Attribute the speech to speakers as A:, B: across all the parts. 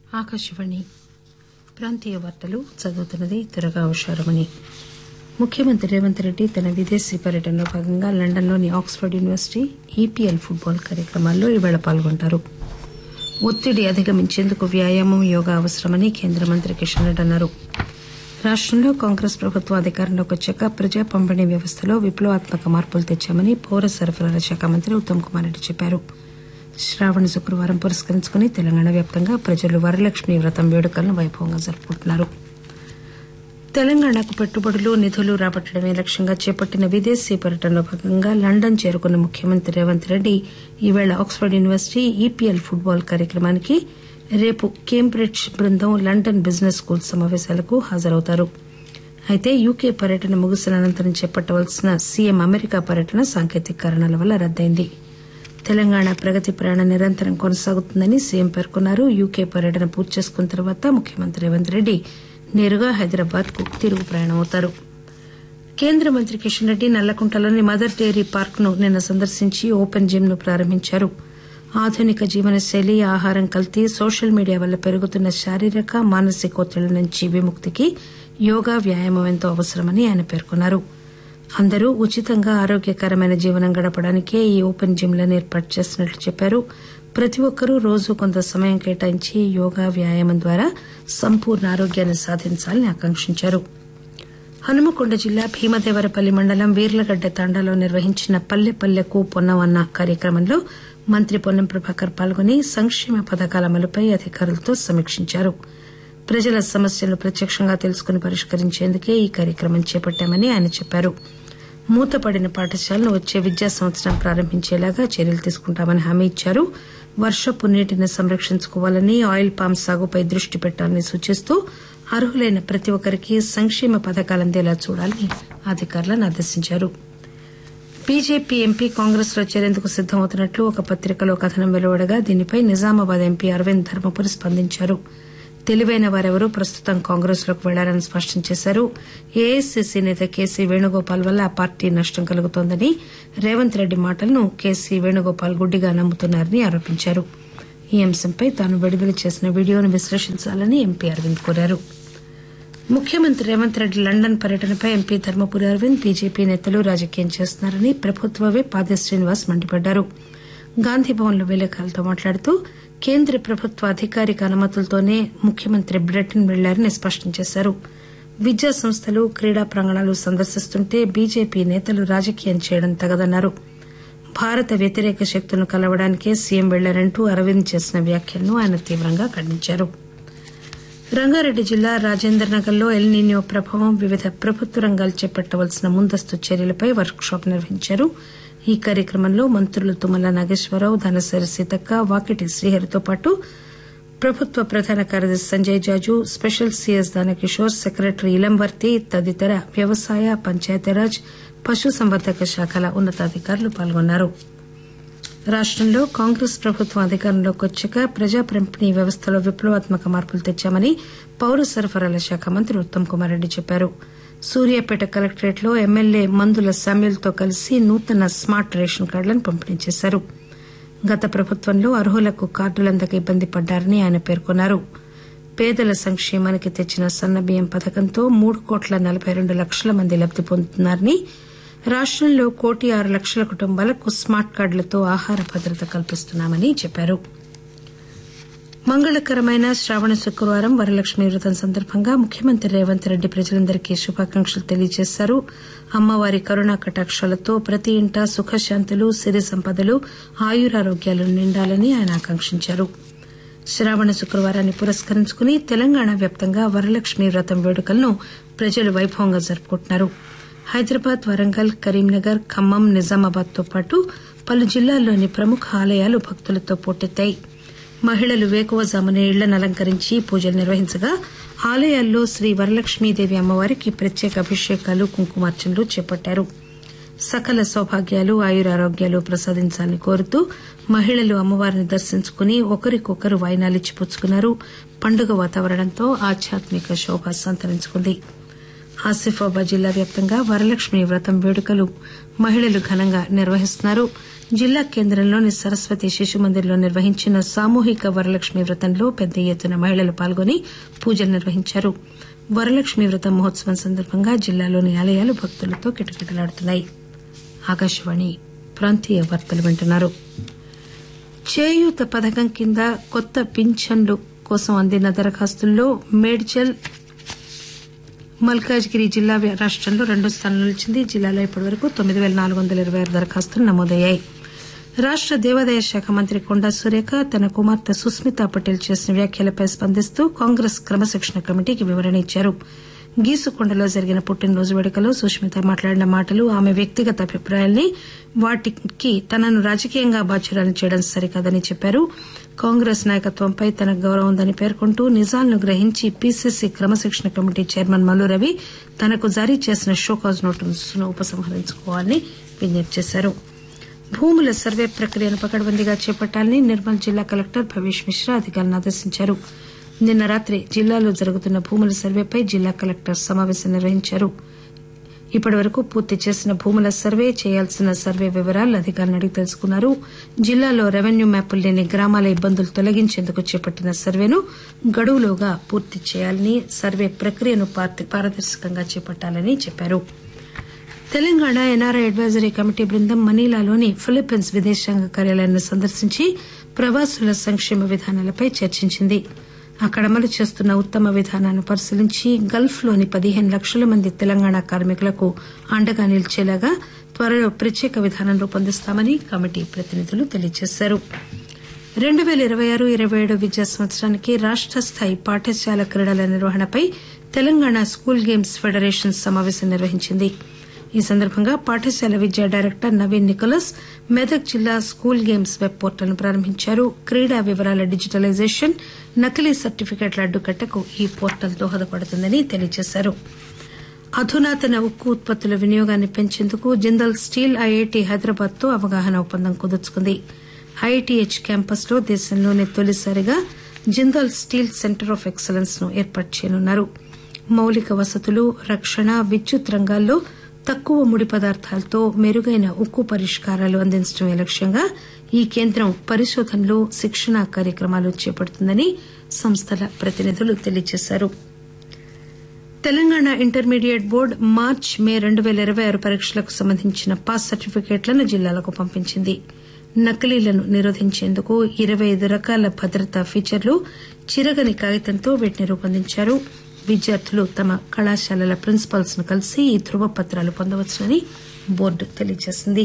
A: ఆకాశవాణి ప్రాంతీయ వార్తలు చదువుతున్నది దుర్గా ఉషారమణి ముఖ్యమంత్రి రేవంత్ రెడ్డి తన విదేశీ పర్యటనలో భాగంగా లండన్లోని ఆక్స్ఫర్డ్ యూనివర్సిటీ ఈపీఎల్ ఫుట్బాల్ కార్యక్రమాల్లో ఈవేళ పాల్గొంటారు ఒత్తిడి అధిగమించేందుకు వ్యాయామం యోగా అవసరమని కేంద్ర మంత్రి కిషన్ రెడ్డి అన్నారు రాష్టంలో కాంగ్రెస్ ప్రభుత్వం అధికారంలోకి వచ్చాక ప్రజా పంపిణీ వ్యవస్థలో విప్లవాత్మక మార్పులు తెచ్చామని పౌర సరఫరాల శాఖ మంత్రి ఉత్తమ్ కుమార్ రెడ్డి చెప్పారు శ్రావణ శుక్రవారం పురస్కరించుకుని తెలంగాణ వ్యాప్తంగా ప్రజలు వరలక్ష్మి వ్రతం వేడుకలను వైభవంగా జరుపుకుంటున్నారు తెలంగాణకు పెట్టుబడులు నిధులు రాబట్టడమే లక్ష్యంగా చేపట్టిన విదేశీ పర్యటనలో భాగంగా లండన్ చేరుకున్న ముఖ్యమంత్రి రేవంత్ రెడ్డి ఈవేళ ఆక్స్ఫర్డ్ యూనివర్సిటీ ఈపీఎల్ ఫుట్బాల్ కార్యక్రమానికి రేపు కేంబ్రిడ్జ్ బృందం లండన్ బిజినెస్ స్కూల్ సమావేశాలకు హాజరవుతారు అయితే యూకే పర్యటన ముగిసిన అనంతరం చేపట్టవలసిన సీఎం అమెరికా పర్యటన సాంకేతిక కారణాల వల్ల రద్దయింది తెలంగాణ ప్రగతి ప్రయాణం నిరంతరం కొనసాగుతుందని సీఎం పేర్కొన్నారు యూకే పర్యటన పూర్తి చేసుకున్న తర్వాత ముఖ్యమంత్రి రేవంత్ రెడ్డి నేరుగా హైదరాబాద్ కు తిరుగు ప్రయాణం అవుతారు కేంద్ర మంత్రి కిషన్ రెడ్డి నల్లకుంటలోని మదర్ డెయిరీ పార్క్ ను నిన్న సందర్శించి ఓపెన్ జిమ్ ను ప్రారంభించారు ఆధునిక జీవనశైలి ఆహారం కల్తీ సోషల్ మీడియా వల్ల పెరుగుతున్న శారీరక మానసిక ఒత్తిళ్ల నుంచి విముక్తికి యోగా వ్యాయామం ఎంతో అవసరమని ఆయన పేర్కొన్నారు అందరూ ఉచితంగా ఆరోగ్యకరమైన జీవనం గడపడానికే ఈ ఓపెన్ జిమ్లను ఏర్పాటు చేస్తున్నట్లు చెప్పారు ప్రతి ఒక్కరూ రోజు కొంత సమయం కేటాయించి యోగా వ్యాయామం ద్వారా సంపూర్ణ ఆరోగ్యాన్ని సాధించాలని ఆకాంక్షించారు హనుమకొండ జిల్లా భీమదేవరపల్లి మండలం వీర్లగడ్డ తాండాలో నిర్వహించిన పల్లె పల్లెకు పొన్నవన్న కార్యక్రమంలో మంత్రి పొన్నం ప్రభాకర్ పాల్గొని సంక్షేమ పథకాల అమలుపై అధికారులతో సమీక్షించారు ప్రజల సమస్యలను ప్రత్యక్షంగా తెలుసుకుని పరిష్కరించేందుకే ఈ కార్యక్రమం చేపట్టామని ఆయన చెప్పారు మూతపడిన పాఠశాలను వచ్చే విద్యా సంవత్సరం ప్రారంభించేలాగా చర్యలు తీసుకుంటామని హామీ ఇచ్చారు వర్షపు నీటిని సంరక్షించుకోవాలని ఆయిల్ పామ్ సాగుపై దృష్టి పెట్టాలని సూచిస్తూ అర్హులైన ప్రతి ఒక్కరికి సంక్షేమ పథకాలు అందేలా చూడాలని అధికారులను ఆదేశించారు బీజేపీ ఎంపీ కాంగ్రెస్ లో చేరేందుకు సిద్దమవుతున్నట్లు ఒక పత్రికలో కథనం వెలువడగా దీనిపై నిజామాబాద్ ఎంపీ అరవింద్ ధర్మపురి స్పందించారు తెలివైన వారెవరూ ప్రస్తుతం కాంగ్రెస్ లోకి వెళ్లారని స్పష్టం చేశారు ఏఐసీసీ నేత కేసీ వేణుగోపాల్ వల్ల ఆ పార్టీ నష్టం కలుగుతోందని రేవంత్ రెడ్డి మాటలను కేసీ వేణుగోపాల్ గుడ్డిగా నమ్ముతున్నారని ఆరోపించారు ఈ అంశంపై తాను విడుదల చేసిన వీడియోను విశ్లేషించాలని ఎంపీ అరవింద్ కోరారు ముఖ్యమంత్రి రేవంత్ రెడ్డి లండన్ పర్యటనపై ఎంపీ ధర్మపురి అరవింద్ బీజేపీ నేతలు రాజకీయం చేస్తున్నారని ప్రభుత్వమే పాదే శ్రీనివాస్ మండిపడ్డారు గాంధీభవన్లో విలేకరులతో మాట్లాడుతూ కేంద్ర ప్రభుత్వ అధికారిక అనుమతులతోనే ముఖ్యమంత్రి బ్రిటన్ వెళ్లారని స్పష్టం చేశారు విద్యా సంస్థలు క్రీడా ప్రాంగణాలు సందర్శిస్తుంటే బీజేపీ నేతలు రాజకీయం చేయడం తగదన్నారు భారత వ్యతిరేక శక్తులను కలవడానికే సీఎం వెళ్లారంటూ అరవింద్ చేసిన వ్యాఖ్యలను ఆయన తీవ్రంగా ఖండించారు రంగారెడ్డి జిల్లా రాజేంద్రనగర్ లో ఎల్ నీనియో ప్రభావం వివిధ ప్రభుత్వ రంగాలు చేపట్టవలసిన ముందస్తు చర్యలపై వర్క్ షాప్ నిర్వహించారు ఈ కార్యక్రమంలో మంత్రులు తుమ్మల నాగేశ్వరరావు ధనసరి సీతక్క వాకిటి శ్రీహరితో పాటు ప్రభుత్వ ప్రధాన కార్యదర్శి Sanjay Jaju special CS Danakishore secretary Ilamvarthi తదితర వ్యవసాయ పంచాయతీరాజ్ పశుసంవర్ధక శాఖల ఉన్నతాధికారులు పాల్గొన్నారు రాష్టంలో కాంగ్రెస్ ప్రభుత్వం అధికారంలోకి వచ్చాక ప్రజా పంపిణీ వ్యవస్థలో విప్లవాత్మక మార్పులు తెచ్చామని పౌర సరఫరాల శాఖ మంత్రి ఉత్తమ్ కుమార్ రెడ్డి చెప్పారు సూర్యాపేట కలెక్టరేట్ లో ఎమ్మెల్యే మందుల శామ్యుల్తో కలిసి నూతన స్మార్ట్ రేషన్ కార్డులను పంపిణీ చేశారు గత ప్రభుత్వంలో అర్హులకు కార్డులందక ఇబ్బంది పడ్డారని ఆయన పేర్కొన్నారు పేదల సంక్షేమానికి తెచ్చిన సన్నబియ్యం పథకంతో మూడు కోట్ల నలబై రెండు లక్షల మంది లబ్ది పొందుతున్నారని రాష్టంలో కోటి ఆరు లక్షల కుటుంబాలకు స్మార్ట్ కార్డులతో ఆహార భద్రత కల్పిస్తున్నామని చెప్పారు మంగళకరమైన శ్రావణ శుక్రవారం వరలక్ష్మి వ్రతం సందర్భంగా ముఖ్యమంత్రి రేవంత్ రెడ్డి ప్రజలందరికీ శుభాకాంక్షలు తెలియజేశారు అమ్మవారి కరుణా కటాక్షాలతో ప్రతి ఇంటా సుఖశాంతులు సిరి సంపదలు ఆయురారోగ్యాలు నిండాలని ఆయన ఆకాంక్షించారు శ్రావణ శుక్రవారాన్ని పురస్కరించుకుని తెలంగాణ వ్యాప్తంగా వరలక్ష్మి వ్రతం వేడుకలను ప్రజలు వైభవంగా జరుపుకుంటున్నారు హైదరాబాద్ వరంగల్ కరీంనగర్ ఖమ్మం నిజామాబాద్ తో పాటు పలు జిల్లాల్లోని ప్రముఖ ఆలయాలు భక్తులతో పోటెత్తాయి మహిళలు వేకువజామునే ఇళ్లను అలంకరించి పూజలు నిర్వహించగా ఆలయాల్లో శ్రీ వరలక్ష్మీదేవి అమ్మవారికి ప్రత్యేక అభిషేకాలు కుంకుమార్చనలు చేపట్టారు సకల సౌభాగ్యాలు ఆయురారోగ్యాలు ప్రసాదించాలని కోరుతూ మహిళలు అమ్మవారిని దర్శించుకుని ఒకరికొకరు వాయినాలిచ్చి పుచ్చుకున్నారు పండుగ వాతావరణంతో ఆధ్యాత్మిక శోభ సంతరించుకుంది ఆసిఫాబాద్ జిల్లా వ్యాప్తంగా వరలక్ష్మి వ్రతం వేడుకలు మహిళలు ఘనంగా నిర్వహిస్తున్నారు జిల్లా కేంద్రంలోని సరస్వతి శిశు మందిర్లో నిర్వహించిన సామూహిక వరలక్ష్మి వ్రతంలో పెద్ద ఎత్తున మహిళలు పాల్గొని పూజలు నిర్వహించారు వరలక్ష్మి వ్రతం మహోత్సవం సందర్భంగా జిల్లాలోని ఆలయాలు భక్తులతో కిటకిటలాడుతున్నాయి ఆకాశవాణి ప్రాంతీయ వార్తలు వింటున్నారు చేయూత పథకం కింద కొత్త పింఛన్లు కోసం అందిన దరఖాస్తుల్లో మేడ్చల్ మల్కాజ్గిరి జిల్లా రాష్టంలో రెండో స్థానంలో నిలిచింది జిల్లాలో ఇప్పటివరకు తొమ్మిది పేల నాలుగు వందల ఇరవై ఆరు దరఖాస్తులు నమోదయ్యాయి రాష్ట దేవాదాయ శాఖ మంత్రి కొండా సురేఖ తన కుమార్తె సుస్మితా పటేల్ చేసిన వ్యాఖ్యలపై స్పందిస్తూ కాంగ్రెస్ క్రమశిక్షణ కమిటీకి వివరణ ఇచ్చారు గీసుకొండలో జరిగిన పుట్టినరోజు వేడుకలో సుష్మిత మాట్లాడిన మాటలు ఆమె వ్యక్తిగత అభిప్రాయాల్ని వాటికి తనను రాజకీయంగా బాధ్యురాలను చేయడం సరికాదని చెప్పారు కాంగ్రెస్ నాయకత్వంపై తనకు గౌరవం ఉందని పేర్కొంటూ నిజాలను గ్రహించి పీసీసీ క్రమశిక్షణ కమిటీ చైర్మన్ మల్లు రవి తనకు జారీ చేసిన షోకాజ్ నోటీసును ఉపసంహరించుకోవాలని విజ్ఞప్తి చేశారు భూముల సర్వే ప్రక్రియను పకడ్బందీగా చేపట్టాలని నిర్మల్ జిల్లా కలెక్టర్ భవేష్ మిశ్రా అధికారులను ఆదేశించారు నిన్న రాత్రి జిల్లాలో జరుగుతున్న భూముల సర్వేపై జిల్లా కలెక్టర్ సమావేశం నిర్వహించారు ఇప్పటి వరకు పూర్తి చేసిన భూముల సర్వే చేయాల్సిన సర్వే వివరాలు అధికారులను అడిగి తెలుసుకున్నారు జిల్లాలో రెవెన్యూ మ్యాపులు లేని గ్రామాల ఇబ్బందులు తొలగించేందుకు చేపట్టిన సర్వేను గడువులోగా పూర్తి చేయాలని సర్వే ప్రక్రియను పారదర్శకంగా చేపట్టాలని చెప్పారు తెలంగాణ ఎన్ఆర్ఐ అడ్వైజరీ కమిటీ బృందం మనీలాలోని ఫిలిప్పీన్స్ విదేశాంగ కార్యాలయాన్ని సందర్శించి ప్రవాసుల సంక్షేమ విధానాలపై చర్చించింది అక్కడ అమలు చేస్తున్న ఉత్తమ విధానాన్ని పరిశీలించి గల్ఫ్లోని పదిహేను లక్షల మంది తెలంగాణ కార్మికులకు అండగా నిలిచేలాగా త్వరలో ప్రత్యేక విధానం రూపొందిస్తామని కమిటీ ప్రతినిధులు తెలియజేశారు రెండు పేల ఇరవై ఆరు ఇరవై ఏడు విద్యా సంవత్సరానికి రాష్ట స్థాయి పాఠశాల క్రీడల నిర్వహణపై తెలంగాణ స్కూల్ గేమ్స్ ఫెడరేషన్ సమావేశం నిర్వహించింది ఈ సందర్భంగా పాఠశాల విద్యా డైరెక్టర్ నవీన్ నికోలస్ మెదక్ జిల్లా స్కూల్ గేమ్స్ వెబ్ పోర్టల్ ను ప్రారంభించారు క్రీడా వివరాల డిజిటలైజేషన్ నకిలీ సర్టిఫికెట్ల అడ్డుకట్టకు ఈ పోర్టల్ దోహదపడుతుందని తెలియజేశారు అధునాతన ఉక్కు ఉత్పత్తుల వినియోగాన్ని పెంచేందుకు జిందాల్ స్టీల్ ఐఐటి హైదరాబాద్ తో అవగాహన ఒప్పందం కుదుర్చుకుంది ఐఐటిహెచ్ క్యాంపస్ లో దేశంలోనే తొలిసారిగా Jindal steel centre of excellence ను ఏర్పాటు చేయనున్నారు మౌలిక వసతులు రక్షణ విద్యుత్ రంగాల్లో తక్కువ ముడి పదార్థాలతో మెరుగైన ఉక్కు పరిష్కారాలు అందించడమే లక్ష్యంగా ఈ కేంద్రం పరిశోధనలు శిక్షణా కార్యక్రమాలు చేపడుతుందని సంస్థల ప్రతినిధులు తెలియజేశారు Telangana intermediate board March May రెండు పేల ఇరవై ఆరు పరీక్షలకు సంబంధించిన పాస్ సర్టిఫికెట్లను జిల్లాలకు పంపించింది నకిలీలను నిరోధించేందుకు ఇరవై ఐదు రకాల భద్రతా ఫీచర్లు చిరగని కాగితంతో వీటిని రూపొందించారు విద్యార్థులు తమ కళాశాలల ప్రిన్సిపాల్స్ ను కలిసి ఈ ధృవపత్రాలు పొందవచ్చునని బోర్డు తెలియజేసింది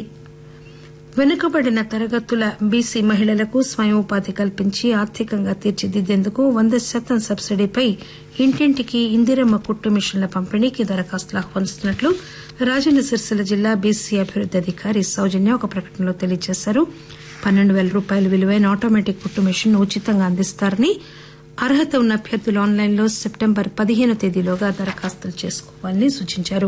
A: వెనుకబడిన తరగతుల బీసీ మహిళలకు స్వయం ఉపాధి కల్పించి ఆర్థికంగా తీర్చిదిద్దేందుకు వంద శాతం సబ్సిడీపై ఇంటింటికి ఇందిరమ్మ కుట్టు మిషన్ల పంపిణీకి దరఖాస్తులు ఆహ్వానిస్తున్నట్లు రాజన్న సిరిసిల్ల జిల్లా బీసీ అభివృద్ది అధికారి సౌజన్య ఒక ప్రకటనలో తెలియజేశారు పన్నెండు పేల రూపాయల విలువైన ఆటోమేటిక్ కుట్టు మిషన్ ఉచితంగా అందిస్తారని అర్హత ఉన్న అభ్యర్థులు ఆన్లైన్లో సెప్టెంబర్ పదిహేను తేదీలోగా దరఖాస్తులు చేసుకోవాలని సూచించారు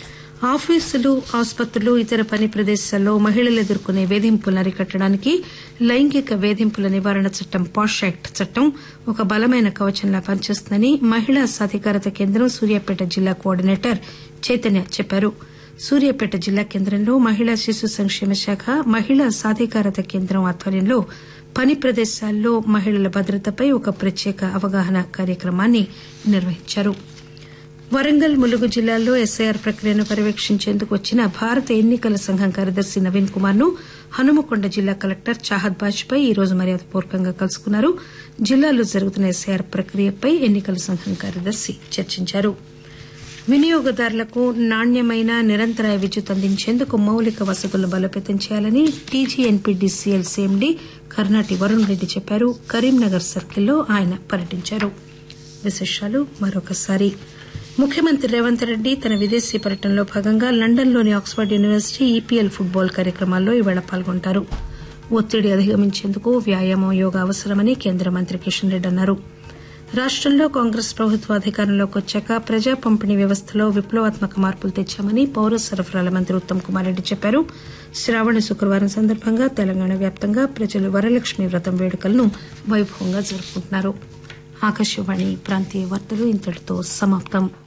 A: ఆఫీసులు ఆసుపత్రులు ఇతర పని ప్రదేశాల్లో మహిళలు ఎదుర్కొనే వేధింపులను అరికట్టడానికి లైంగిక వేధింపుల నివారణ చట్టం పాష్ యాక్ట్ చట్టం ఒక బలమైన కవచంలా పనిచేస్తుందని మహిళా సాధికారత కేంద్రం సూర్యాపేట జిల్లా కోఆర్డినేటర్ చైతన్య చెప్పారు సూర్యాపేట జిల్లా కేంద్రంలో మహిళా శిశు సంక్షేమ శాఖ మహిళా సాధికారత కేంద్రం ఆధ్వర్యంలో పని ప్రదేశాల్లో మహిళల భద్రతపై ఒక ప్రత్యేక అవగాహన కార్యక్రమాన్ని నిర్వహించారు వరంగల్ ములుగు జిల్లాల్లో ఎస్ఐఆర్ ప్రక్రియను పర్యవేక్షించేందుకు వచ్చిన భారత ఎన్నికల సంఘం కార్యదర్శి నవీన్ కుమార్ ను హనుమకొండ జిల్లా కలెక్టర్ చాహద్ బాజ్పాయ్ ఈ రోజు మర్యాదపూర్వకంగా కలుసుకున్నారు జిల్లాలో జరుగుతున్న ఎస్ఐఆర్ ప్రక్రియపై ఎన్నికల సంఘం కార్యదర్శి చర్చించారు వినియోగదారులకు నాణ్యమైన నిరంతరాయ విద్యుత్ అందించేందుకు మౌలిక వసతులను బలోపేతం చేయాలని టీజీఎన్పీడీసీఎల్ సీఎండీ కర్నాటి వరుణ్ రెడ్డి చెప్పారు కరీంనగర్ సర్కిల్లో ఆయన పర్యటించారు విశేషాలు మరొకసారి ముఖ్యమంత్రి రేవంత్ రెడ్డి తన విదేశీ పర్యటనలో భాగంగా లండన్లోని ఆక్స్ఫర్డ్ యూనివర్సిటీ ఈపీఎల్ ఫుట్బాల్ కార్యక్రమాల్లో ఈవేళ పాల్గొంటారు ఒత్తిడి అధిగమించేందుకు వ్యాయామం యోగా అవసరమని కేంద్ర మంత్రి కిషన్ రెడ్డి అన్నారు రాష్టంలో కాంగ్రెస్ ప్రభుత్వ అధికారంలోకి వచ్చాక ప్రజా పంపిణీ వ్యవస్థలో విప్లవాత్మక మార్పులు తెచ్చామని పౌర సరఫరాల మంత్రి ఉత్తమ్ కుమార్ రెడ్డి చెప్పారు శ్రావణ శుక్రవారం సందర్భంగా తెలంగాణ వ్యాప్తంగా ప్రజలు వరలక్ష్మి వ్రతం వేడుకలను వైభవంగా జరుపుకుంటున్నారు ఆకాశవాణి ప్రాంతీయ వార్తలు ఇంతటితో సమాప్తం